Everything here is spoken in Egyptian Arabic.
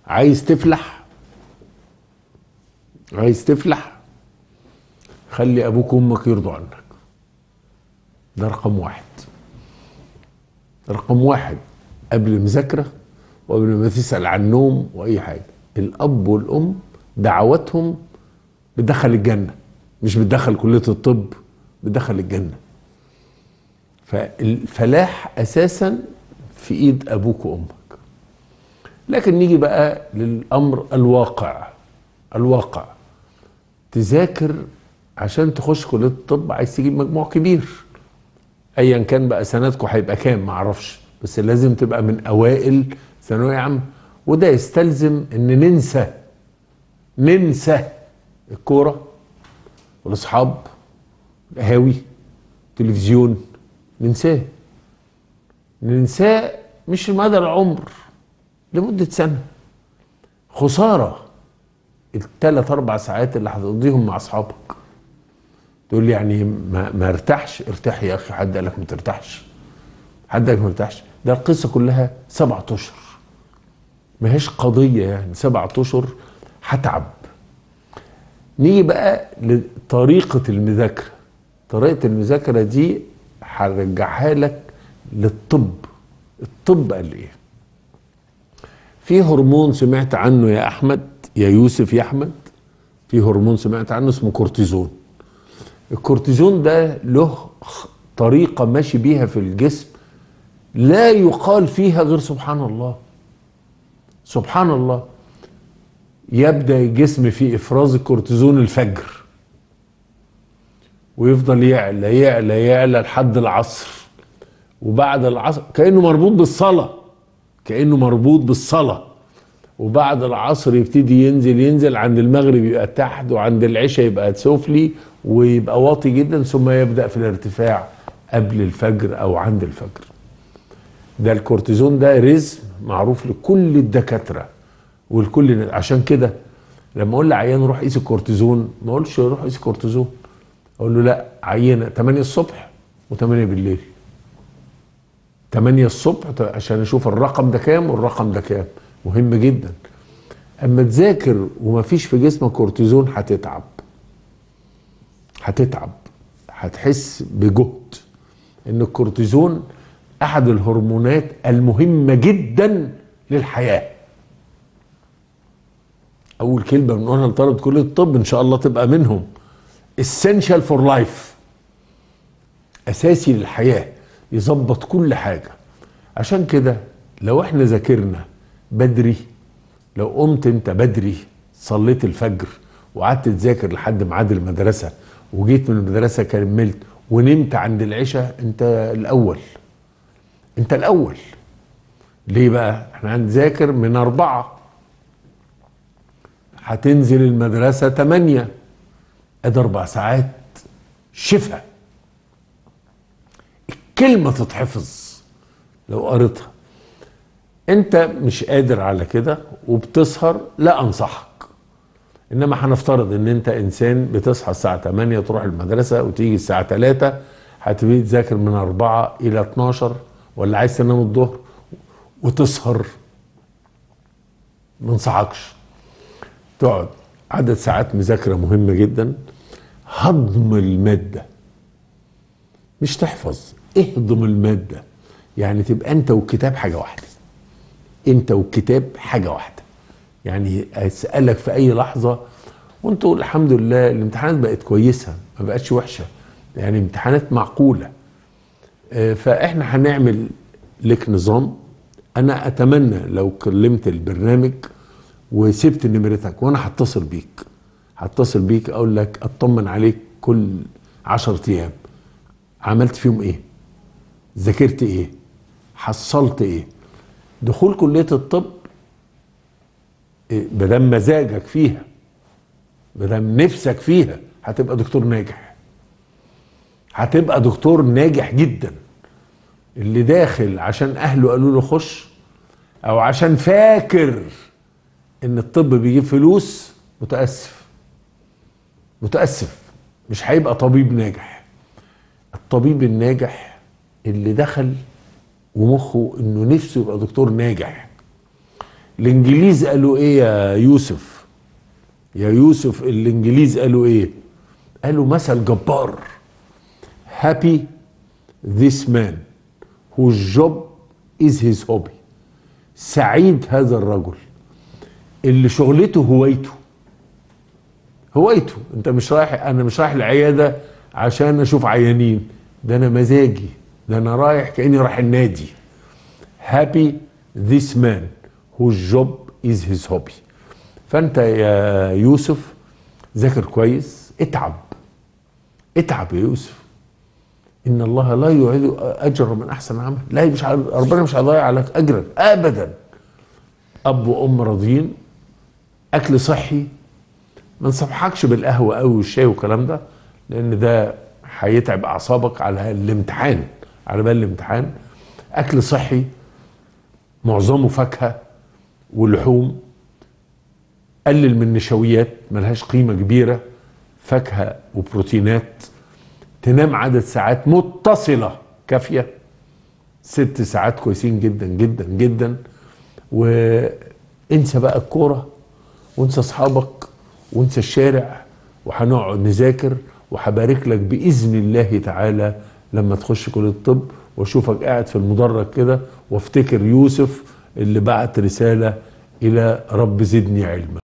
عايز تفلح عايز تفلح خلي ابوك وامك يرضوا عنك ده رقم واحد رقم واحد قبل المذاكره وقبل ما تسال عن النوم واي حاجه الاب والام دعواتهم بتدخل الجنه مش بتدخل كليه الطب بتدخل الجنه فالفلاح اساسا في ايد ابوك وامك لكن نيجي بقى للامر الواقع الواقع تذاكر عشان تخش كليه الطب عايز تجيب مجموع كبير ايا كان بقى سنتكم هيبقى كام معرفش بس لازم تبقى من اوائل ثانويه عامه وده يستلزم ان ننسى ننسى الكوره والاصحاب القهاوي تلفزيون ننساه ننساه مش مدى العمر لمدة سنة خسارة الثلاث أربع ساعات اللي هتقضيهم مع أصحابك تقول لي يعني ما, ما ارتاحش ارتاح يا أخي حد قالك ما ترتاحش حد قالك ما ترتاحش ده القصة كلها سبعة أشهر ما هيش قضية يعني سبعة أشهر هتعب نيجي بقى لطريقة المذاكرة طريقة المذاكرة دي هرجعها لك للطب الطب قال ايه في هرمون سمعت عنه يا احمد يا يوسف يا احمد في هرمون سمعت عنه اسمه كورتيزون الكورتيزون ده له طريقه ماشي بيها في الجسم لا يقال فيها غير سبحان الله سبحان الله يبدا الجسم في افراز الكورتيزون الفجر ويفضل يعلى يعلى يعلى لحد العصر وبعد العصر كانه مربوط بالصلاه كانه مربوط بالصلاه وبعد العصر يبتدي ينزل ينزل عند المغرب يبقى تحت وعند العشاء يبقى سفلي ويبقى واطي جدا ثم يبدا في الارتفاع قبل الفجر او عند الفجر ده الكورتيزون ده رزق معروف لكل الدكاتره والكل عشان كده لما اقول لعيان روح قيس الكورتيزون ما اقولش روح قيس الكورتيزون اقول له لا عينه 8 الصبح و8 بالليل 8 الصبح عشان اشوف الرقم ده كام والرقم ده كام مهم جدا اما تذاكر وما فيش في جسمك كورتيزون هتتعب هتتعب هتحس بجهد ان الكورتيزون احد الهرمونات المهمه جدا للحياه اول كلمه بنقولها لطلبه كليه الطب ان شاء الله تبقى منهم essential for life اساسي للحياه يظبط كل حاجه عشان كده لو احنا ذاكرنا بدري لو قمت انت بدري صليت الفجر وقعدت تذاكر لحد ميعاد المدرسه وجيت من المدرسه كملت ونمت عند العشاء انت الاول انت الاول ليه بقى احنا هنذاكر من اربعه هتنزل المدرسه تمانيه ادي اربع ساعات شفا الكلمه تتحفظ لو قريتها انت مش قادر على كده وبتسهر لا انصحك انما هنفترض ان انت انسان بتصحى الساعه 8 تروح المدرسه وتيجي الساعه 3 هتبتدي تذاكر من 4 الى 12 ولا عايز تنام الظهر وتسهر ما انصحكش تقعد عدد ساعات مذاكره مهمه جدا هضم الماده مش تحفظ اهضم الماده يعني تبقى انت والكتاب حاجه واحده انت والكتاب حاجه واحده يعني اسالك في اي لحظه وانتوا الحمد لله الامتحانات بقت كويسه ما بقتش وحشه يعني امتحانات معقوله اه فاحنا هنعمل لك نظام انا اتمنى لو كلمت البرنامج وسبت نمرتك وانا هتصل بيك هتصل بيك اقول لك اطمن عليك كل عشرة ايام عملت فيهم ايه ذاكرت ايه حصلت ايه دخول كلية الطب مادام مزاجك فيها مادام نفسك فيها هتبقى دكتور ناجح هتبقى دكتور ناجح جدا اللي داخل عشان اهله قالوا له خش او عشان فاكر ان الطب بيجيب فلوس متاسف متاسف مش هيبقى طبيب ناجح الطبيب الناجح اللي دخل ومخه انه نفسه يبقى دكتور ناجح الانجليز قالوا ايه يا يوسف يا يوسف الانجليز قالوا ايه قالوا مثل جبار happy this man whose job is his hobby سعيد هذا الرجل اللي شغلته هوايته هوايته انت مش رايح انا مش رايح العياده عشان اشوف عيانين ده انا مزاجي ده انا رايح كاني رايح النادي happy this man whose job is his hobby فانت يا يوسف ذاكر كويس اتعب اتعب يا يوسف ان الله لا يعيد اجر من احسن عمل لا مش ع- ربنا مش هيضيع عليك اجرك ابدا اب وام راضيين اكل صحي ما نصبحكش بالقهوه قوي والشاي والكلام ده لان ده هيتعب اعصابك على الامتحان على بال الامتحان اكل صحي معظمه فاكهه ولحوم قلل من النشويات ملهاش قيمه كبيره فاكهه وبروتينات تنام عدد ساعات متصله كافيه ست ساعات كويسين جدا جدا جدا وانسى بقى الكوره وانسى اصحابك وانسى الشارع وهنقعد نذاكر وهبارك لك باذن الله تعالى لما تخش كليه الطب واشوفك قاعد في المدرج كده وافتكر يوسف اللي بعت رساله الى رب زدني علما